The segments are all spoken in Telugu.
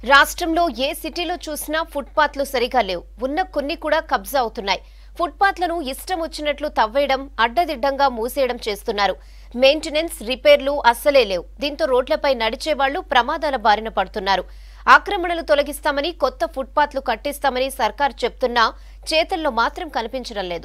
రాష్ట్రంలో ఏ సిటీలో చూసినా ఫుట్పాత్లు సరిగా లేవు ఉన్న కొన్ని కూడా కబ్జా అవుతున్నాయి ఫుట్పాత్లను ఇష్టం వచ్చినట్లు తవ్వేయడం అడ్డదిడ్డంగా మూసేయడం చేస్తున్నారు మెయింటెనెన్స్ రిపేర్లు అస్సలే లేవు దీంతో రోడ్లపై నడిచే వాళ్లు ప్రమాదాల బారిన పడుతున్నారు ఆక్రమణలు తొలగిస్తామని కొత్త ఫుట్పాత్లు కట్టిస్తామని సర్కార్ చెప్తున్నా చేతల్లో మాత్రం కనిపించడం లేదు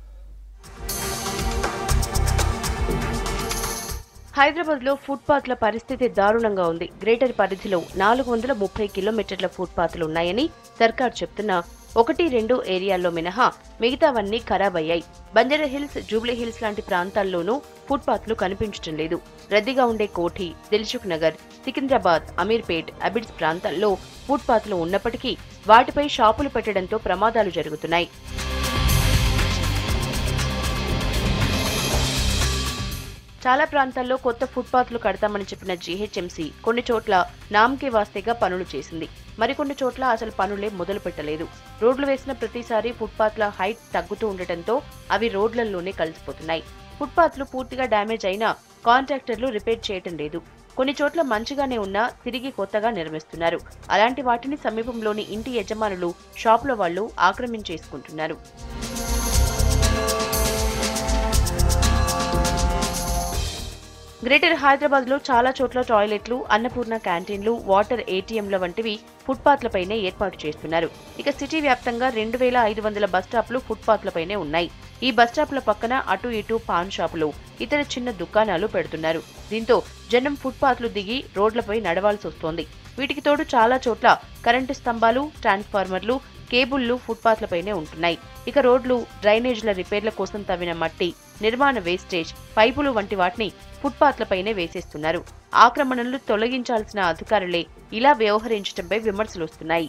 హైదరాబాద్ లో ఫుట్పాత్ల పరిస్థితి దారుణంగా ఉంది గ్రేటర్ పరిధిలో నాలుగు వందల ముప్పై కిలోమీటర్ల ఫుట్పాత్లు ఉన్నాయని సర్కార్ చెప్తున్నా ఒకటి రెండు ఏరియాల్లో మినహా మిగతావన్నీ ఖరాబ్ అయ్యాయి బంజారా హిల్స్ జూబ్లీ హిల్స్ లాంటి ప్రాంతాల్లోనూ ఫుట్పాత్లు కనిపించడం లేదు రద్దీగా ఉండే కోఠి దిల్సుఖ్ నగర్ సికింద్రాబాద్ అమీర్పేట్ అబిడ్స్ ప్రాంతాల్లో ఫుట్పాత్లు ఉన్నప్పటికీ వాటిపై షాపులు పెట్టడంతో ప్రమాదాలు జరుగుతున్నాయి చాలా ప్రాంతాల్లో కొత్త ఫుట్పాత్లు కడతామని చెప్పిన జీహెచ్ఎంసీ కొన్ని చోట్ల నామకే వాస్తేగా పనులు చేసింది మరికొన్ని చోట్ల అసలు పనులే మొదలు పెట్టలేదు రోడ్లు వేసిన ప్రతిసారి ఫుట్పాత్ల హైట్ తగ్గుతూ ఉండటంతో అవి రోడ్లలోనే కలిసిపోతున్నాయి ఫుట్పాత్లు పూర్తిగా డ్యామేజ్ అయినా కాంట్రాక్టర్లు రిపేర్ చేయటం లేదు కొన్ని చోట్ల మంచిగానే ఉన్నా తిరిగి కొత్తగా నిర్మిస్తున్నారు అలాంటి వాటిని సమీపంలోని ఇంటి యజమానులు షాపుల వాళ్ళు ఆక్రమించేసుకుంటున్నారు గ్రేటర్ హైదరాబాద్ లో చాలా చోట్ల టాయిలెట్లు అన్నపూర్ణ క్యాంటీన్లు వాటర్ ఏటీఎంల వంటివి ఫుట్పాత్లపైనే ఏర్పాటు చేస్తున్నారు ఇక సిటీ వ్యాప్తంగా రెండు వేల ఐదు వందల బస్టాప్లు ఫుట్పాత్లపైనే ఉన్నాయి ఈ బస్టాప్ల పక్కన అటు ఇటు పాన్ షాపులు ఇతర చిన్న దుకాణాలు పెడుతున్నారు దీంతో జనం ఫుట్పాత్లు దిగి రోడ్లపై నడవాల్సి వస్తోంది వీటికి తోడు చాలా చోట్ల కరెంటు స్తంభాలు ట్రాన్స్ఫార్మర్లు కేబుళ్లు ఫుట్పాత్లపైనే ఉంటున్నాయి ఇక రోడ్లు డ్రైనేజ్ల రిపేర్ల కోసం తవ్విన మట్టి నిర్మాణ వేస్టేజ్ పైపులు వంటి వాటిని ఫుట్పాత్లపైనే వేసేస్తున్నారు ఆక్రమణలు తొలగించాల్సిన అధికారులే ఇలా వ్యవహరించడంపై విమర్శలు వస్తున్నాయి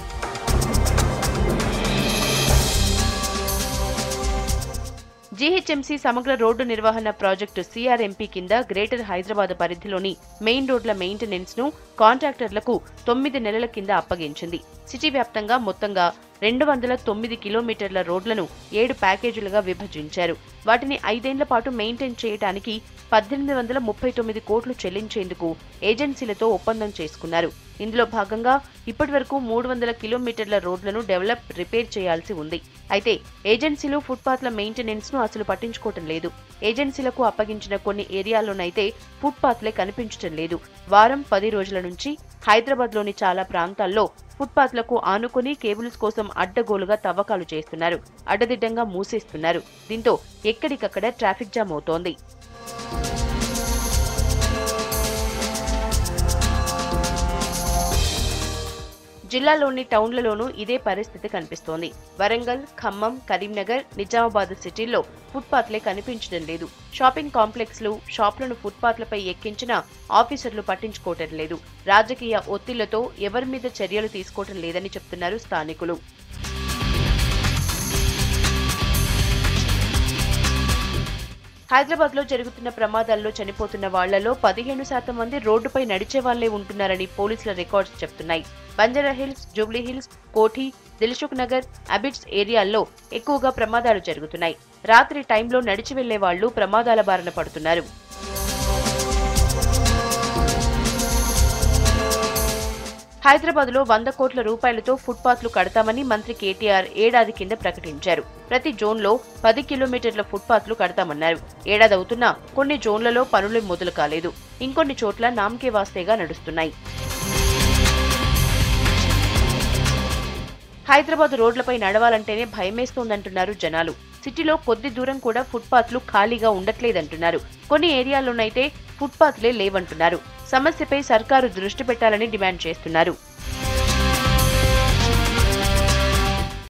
జీహెచ్ఎంసీ సమగ్ర రోడ్డు నిర్వహణ ప్రాజెక్టు సిఆర్ఎంపీ కింద గ్రేటర్ హైదరాబాద్ పరిధిలోని మెయిన్ రోడ్ల మెయింటెనెన్స్ ను కాంట్రాక్టర్లకు తొమ్మిది నెలల కింద అప్పగించింది సిటీ వ్యాప్తంగా మొత్తంగా రెండు వందల తొమ్మిది కిలోమీటర్ల రోడ్లను ఏడు ప్యాకేజీలుగా విభజించారు వాటిని ఐదేళ్ల పాటు మెయింటైన్ చేయడానికి పద్దెనిమిది వందల ముప్పై తొమ్మిది కోట్లు చెల్లించేందుకు ఏజెన్సీలతో ఒప్పందం చేసుకున్నారు ఇందులో భాగంగా ఇప్పటి వరకు మూడు వందల కిలోమీటర్ల రోడ్లను డెవలప్ రిపేర్ చేయాల్సి ఉంది అయితే ఏజెన్సీలు ఫుట్పాత్ల మెయింటెనెన్స్ ను అసలు పట్టించుకోవటం లేదు ఏజెన్సీలకు అప్పగించిన కొన్ని ఏరియాల్లోనైతే ఫుట్పాత్లే కనిపించటం లేదు వారం పది రోజుల నుంచి హైదరాబాద్ లోని చాలా ప్రాంతాల్లో ఫుట్పాత్లకు ఆనుకుని కేబుల్స్ కోసం అడ్డగోలుగా తవ్వకాలు చేస్తున్నారు అడ్డదిడ్డంగా మూసేస్తున్నారు దీంతో ఎక్కడికక్కడ ట్రాఫిక్ జామ్ అవుతోంది జిల్లాలోని టౌన్లలోనూ ఇదే పరిస్థితి కనిపిస్తోంది వరంగల్ ఖమ్మం కరీంనగర్ నిజామాబాద్ సిటీల్లో ఫుట్పాత్లే కనిపించడం లేదు షాపింగ్ కాంప్లెక్స్లు షాపులను ఫుట్పాత్లపై ఎక్కించినా ఆఫీసర్లు పట్టించుకోవటం లేదు రాజకీయ ఒత్తిళ్లతో ఎవరి మీద చర్యలు తీసుకోవటం లేదని చెప్తున్నారు స్థానికులు హైదరాబాద్ లో జరుగుతున్న ప్రమాదాల్లో చనిపోతున్న వాళ్లలో పదిహేను శాతం మంది రోడ్డుపై నడిచే వాళ్లే ఉంటున్నారని పోలీసుల రికార్డ్స్ చెప్తున్నాయి బంజారా హిల్స్ జూబ్లీ హిల్స్ కోఠి దిల్సుఖ్ నగర్ అబిడ్స్ ఏరియాల్లో ఎక్కువగా ప్రమాదాలు జరుగుతున్నాయి రాత్రి టైంలో నడిచి వెళ్లే వాళ్లు ప్రమాదాల బారిన పడుతున్నారు హైదరాబాద్ లో వంద కోట్ల రూపాయలతో ఫుట్పాత్లు కడతామని మంత్రి కేటీఆర్ ఏడాది కింద ప్రకటించారు ప్రతి జోన్లో పది కిలోమీటర్ల ఫుట్పాత్లు కడతామన్నారు ఏడాది అవుతున్నా కొన్ని జోన్లలో పనులు మొదలు కాలేదు ఇంకొన్ని చోట్ల నామకే వాస్తేగా నడుస్తున్నాయి హైదరాబాద్ రోడ్లపై నడవాలంటేనే భయమేస్తోందంటున్నారు జనాలు సిటీలో కొద్ది దూరం కూడా ఫుట్పాత్లు ఖాళీగా ఉండట్లేదంటున్నారు కొన్ని ఏరియాల్లోనైతే ఫుట్పాత్లే లేవంటున్నారు సమస్యపై సర్కారు దృష్టి పెట్టాలని డిమాండ్ చేస్తున్నారు